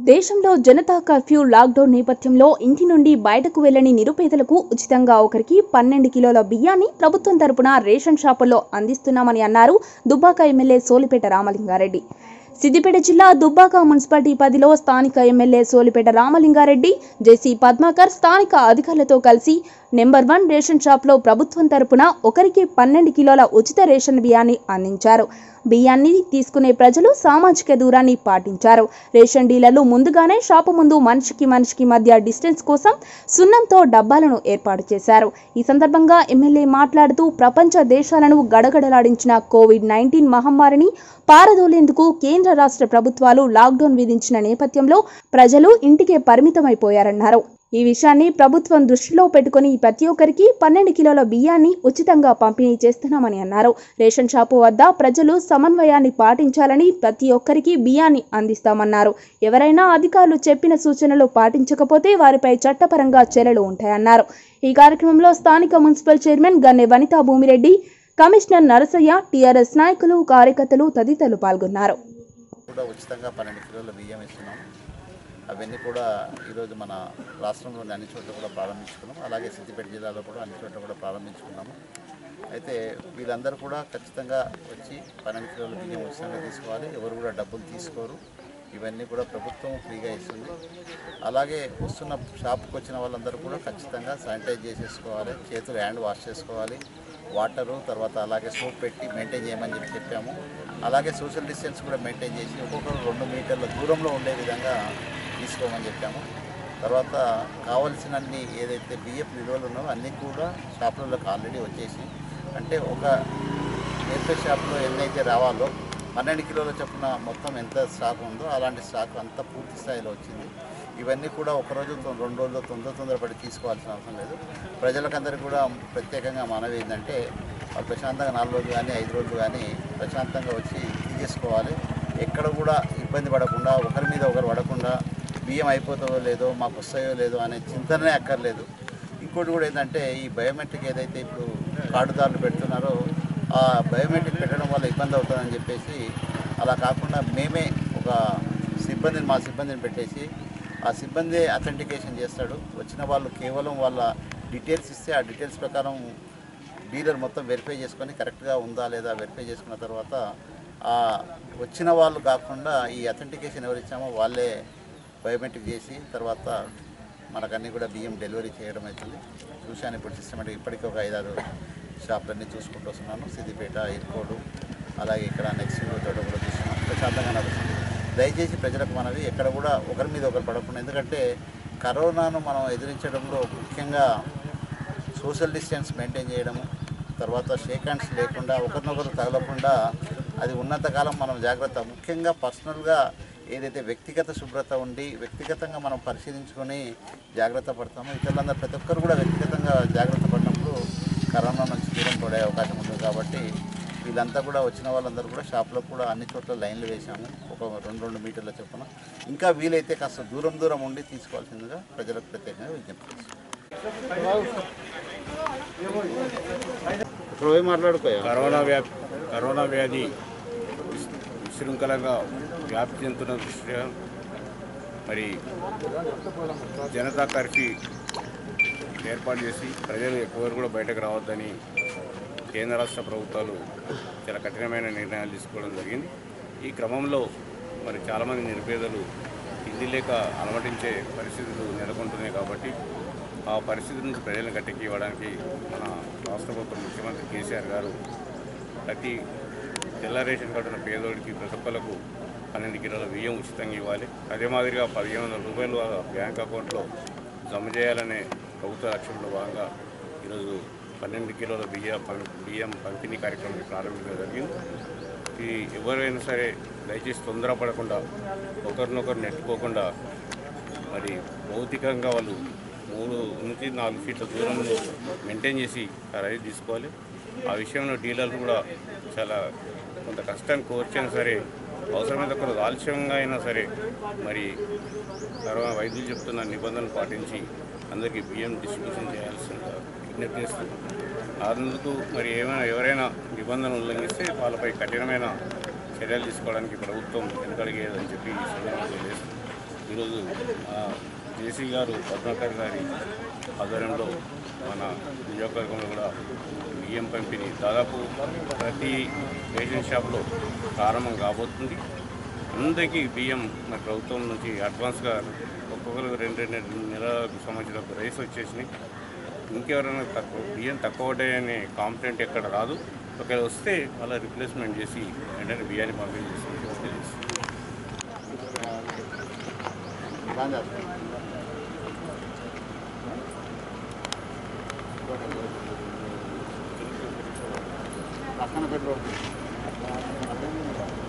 దేశంలో Janata curfew lockdown నేపథ్యంలో ఇంటి నుండి బయటకు వెళ్లని నిరుపేదలకు ఉచితంగా ఒకరికి పన్నెండు కిలోల బియ్యాన్ని ప్రభుత్వం తరపున రేషన్ షాపుల్లో అందిస్తున్నామని అన్నారు దుబ్బాక ఎమ్మెల్యే సోలిపేట రామలింగారెడ్డి సిద్దిపేట జిల్లా దుబ్బాక మున్సిపాలిటీ పరిధిలో స్థానిక ఎమ్మెల్యే సోలిపేట రామలింగారెడ్డి జేసీ పద్మాకర్ స్థానిక అధికారులతో కలిసి నెంబర్ వన్ రేషన్ షాప్లో ప్రభుత్వం తరపున ఒకరికి పన్నెండు కిలోల ఉచిత రేషన్ బియ్యాన్ని అందించారు బియ్యాన్ని తీసుకునే ప్రజలు సామాజిక దూరాన్ని పాటించారు రేషన్ డీలర్లు ముందుగానే షాపు ముందు మనిషికి మనిషికి మధ్య డిస్టెన్స్ కోసం సున్నంతో డబ్బాలను ఏర్పాటు చేశారు ఈ సందర్భంగా ఎమ్మెల్యే మాట్లాడుతూ ప్రపంచ దేశాలను గడగడలాడించిన కోవిడ్ నైన్టీన్ మహమ్మారిని పారదోలేందుకు కేంద్ర రాష్ట్ర ప్రభుత్వాలు లాక్డౌన్ విధించిన నేపథ్యంలో ప్రజలు ఇంటికే పరిమితమైపోయారన్నారు ఈ విషయాన్ని ప్రభుత్వం దృష్టిలో పెట్టుకుని ప్రతి ఒక్కరికి పన్నెండు కిలోల బియ్యాన్ని ఉచితంగా పంపిణీ చేస్తున్నామని అన్నారు రేషన్ షాపు వద్ద ప్రజలు సమన్వయాన్ని పాటించాలని ప్రతి ఒక్కరికి బియ్యాన్ని అందిస్తామన్నారు ఎవరైనా అధికారులు చెప్పిన సూచనలు పాటించకపోతే వారిపై చట్టపరంగా చర్యలు ఉంటాయన్నారు ఈ కార్యక్రమంలో స్థానిక municipal chairman Ganne Vanitha Bhumireddy commissioner Narasaiah TRS నాయకులు కార్యకర్తలు తదితరులు పాల్గొన్నారు కూడా ఉచితంగా పన్నెండు కిలోల బియ్యం ఇస్తున్నాం అవన్నీ కూడా ఈరోజు మన రాష్ట్రంలోని అన్ని చోట్ల కూడా ప్రారంభించుకున్నాం అలాగే సిద్దిపేట జిల్లాలో కూడా అన్ని చోట్ల కూడా ప్రారంభించుకున్నాము అయితే వీళ్ళందరూ కూడా ఖచ్చితంగా వచ్చి పన్నెండు కిలోల బియ్యం ఉచితంగా తీసుకోవాలి ఎవరు కూడా డబ్బులు తీసుకోరు ఇవన్నీ కూడా ప్రభుత్వం ఫ్రీగా ఇస్తుంది అలాగే వస్తున్న షాప్కి వచ్చిన వాళ్ళందరూ కూడా ఖచ్చితంగా శానిటైజ్ చేసేసుకోవాలి చేతులు హ్యాండ్ వాష్ చేసుకోవాలి వాటరు తర్వాత అలాగే సోప్ పెట్టి మెయింటైన్ చేయమని చెప్పి చెప్పాము అలాగే సోషల్ డిస్టెన్స్ కూడా మెయింటైన్ చేసి ఒక్కొక్కరు రెండు మీటర్ల దూరంలో ఉండే విధంగా తీసుకోమని చెప్పాము తర్వాత కావలసినన్ని ఏదైతే బియ్యపు నిల్వలు ఉన్నాయో అన్నీ కూడా షాపులలోకి ఆల్రెడీ వచ్చేసి అంటే ఒక నేర్పే షాప్లో ఎన్నైతే రావాలో పన్నెండు కిలోల చొప్పున మొత్తం ఎంత స్టాక్ ఉందో అలాంటి స్టాక్ అంతా పూర్తి స్థాయిలో వచ్చింది ఇవన్నీ కూడా ఒక రోజు తొ- రెండు రోజులు తొందర తొందరపడి తీసుకోవాల్సిన అవసరం లేదు ప్రజలకందరికీ కూడా ప్రత్యేకంగా మనవి ఏంటంటే వాళ్ళు ప్రశాంతంగా నాలుగు రోజులు కానీ ఐదు రోజులు కానీ ప్రశాంతంగా వచ్చి తీసుకోవాలి ఎక్కడ కూడా ఇబ్బంది పడకుండా ఒకరి మీద ఒకరు పడకుండా బియ్యం అయిపోతుందో లేదో మాకు వస్తాయో లేదో అనే చింతనే అక్కర్లేదు ఇంకోటి కూడా ఏంటంటే ఈ బయోమెట్రిక్ ఏదైతే ఇప్పుడు కార్డుదారులు పెడుతున్నారో ఆ బయోమెట్రిక్ పెట్టడం వల్ల ఇబ్బంది అవుతుందని చెప్పేసి అలా కాకుండా మేమే ఒక సిబ్బందిని మా సిబ్బందిని పెట్టేసి ఆ సిబ్బంది అథెంటికేషన్ చేస్తాడు వచ్చిన వాళ్ళు కేవలం వాళ్ళ డీటెయిల్స్ ఇస్తే ఆ డీటెయిల్స్ ప్రకారం డీలర్ మొత్తం వెరిఫై చేసుకొని కరెక్ట్గా ఉందా లేదా వెరిఫై చేసుకున్న తర్వాత ఆ వచ్చిన వాళ్ళు కాకుండా ఈ అథెంటికేషన్ ఎవరు ఇచ్చామో వాళ్ళే బయోమెట్రిక్ చేసి తర్వాత మనకన్నీ కూడా బియ్యం డెలివరీ చేయడం అవుతుంది చూశాను ఇప్పుడు సిస్టమేటిక్ ఇప్పటికీ ఒక ఐదారు షాపులన్నీ చూసుకుంటూ వస్తున్నాను సిద్దిపేట ఇరుకోడు అలాగే ఇక్కడ నెక్స్ట్ చోట కూడా చూస్తున్నాను ప్రశాంతంగా నడుస్తుంది దయచేసి ప్రజలకు మనవి ఎక్కడ కూడా ఒకరి మీద ఒకరు పడకుండా ఎందుకంటే కరోనాను మనం ఎదిరించడంలో ముఖ్యంగా సోషల్ డిస్టెన్స్ మెయింటైన్ చేయడము తర్వాత షేక్ హ్యాండ్స్ లేకుండా ఒకరినొకరు తగలకుండా అది ఉన్నంతకాలం మనం జాగ్రత్త ముఖ్యంగా పర్సనల్గా ఏదైతే వ్యక్తిగత శుభ్రత ఉండి వ్యక్తిగతంగా మనం పరిశీలించుకొని జాగ్రత్త పడతామో ఇతరులందరూ ప్రతి ఒక్కరు కూడా వ్యక్తిగతంగా జాగ్రత్త పడినప్పుడు కరోనా నుంచి దూరం పడే అవకాశం ఉంటుంది కాబట్టి వీళ్ళంతా కూడా వచ్చిన వాళ్ళందరూ కూడా షాప్లో కూడా అన్ని చోట్ల లైన్లు వేసాము ఒక రెండు రెండు మీటర్ల చొప్పున ఇంకా వీలైతే కాస్త దూరం దూరం ఉండి తీసుకోవాల్సిందిగా ప్రజలకు ప్రత్యేకంగా విజ్ఞప్తి చేస్తున్నాం ఇప్పుడు పోయి మాట్లాడుకోయా కరోనా వ్యాధి కరోనా వ్యాధి విశ్- విశృంఖలంగా వ్యాప్తి చెందుతున్న దృష్ట్యా మరి జనతా కర్ఫ్యూ ఏర్పాటు చేసి ప్రజలు ఎక్కువ కూడా బయటకు రావద్దని కేంద్ర రాష్ట్ర ప్రభుత్వాలు చాలా కఠినమైన నిర్ణయాలు తీసుకోవడం జరిగింది ఈ క్రమంలో మరి చాలామంది నిరుపేదలు తిండి లేక అలమటించే పరిస్థితులు నెలకొంటున్నాయి కాబట్టి ఆ పరిస్థితి నుంచి ప్రజలను గట్టెక్కి ఇవ్వడానికి మన రాష్ట్ర ప్రభుత్వం ముఖ్యమంత్రి కేసీఆర్ గారు ప్రతి తెల్ల రేషన్ కార్డు ఉన్న పేదోడికి ప్రతి ఒక్కరికి పన్నెండు కిలోల బియ్యం ఉచితంగా ఇవ్వాలి అదే మాదిరిగా పదిహేను వందల రూపాయలు వాళ్ళ బ్యాంక్ అకౌంట్లో జమ చేయాలనే ప్రభుత్వ లక్ష్యంలో భాగంగా ఈరోజు పన్నెండు కిలోల బియ్య పం- బియ్యం పంపిణీ కార్యక్రమం ప్రారంభించడం జరిగింది ఈ ఎవరైనా సరే దయచేసి తొందరపడకుండా ఒకరినొకరు నెట్టుకోకుండా మరి భౌతికంగా వాళ్ళు మూడు నుంచి నాలుగు ఫీట్ల దూరంలో మెయింటైన్ చేసి ఆ రైతు తీసుకోవాలి ఆ విషయంలో డీలర్లు కూడా చాలా కొంత కష్టం కోర్చైనా సరే అవసరమైతే కొంత ఆలస్యంగా అయినా సరే మరి తర్వాత వైద్యులు చెప్తున్న నిబంధనలు పాటించి అందరికీ బియ్యం డిస్ట్రిబ్యూషన్ చేయాల్సిందిగా విజ్ఞప్తి చేస్తున్నాం అందుకు మరి ఏమైనా ఎవరైనా నిబంధనలు ఉల్లంఘిస్తే వాళ్ళపై కఠినమైన చర్యలు తీసుకోవడానికి ప్రభుత్వం వెనకడిగేదని చెప్పి ఈ సందర్భంగా తెలియజేస్తున్నాం ఈరోజు ఆ, జేసీ గారు పద్మాకర్ గారి ఆధ్వర్యంలో మన నియోజకవర్గంలో కూడా బియ్యం పంపిణీ దాదాపు ప్రతి రేషన్ షాప్లో ప్రారంభం కాబోతుంది అందరికీ బియ్యం మన ప్రభుత్వం నుంచి అడ్వాన్స్గా ఒక్కొక్కరు రెండు రెండు నెలలకు సంబంధించిన రైస్ వచ్చేసినాయి ఇంకెవరైనా తక్కువ బియ్యం తక్కువ పడ్డాయనే కాంప్లైంట్ ఎక్కడ రాదు ఒకవేళ వస్తే మళ్ళీ రిప్లేస్మెంట్ చేసి వెంటనే బియ్యాన్ని పంపిణీ చేసి తెలియజేస్తాం. బాగా చేస్తాం. పక్కన పెట్టుకోండి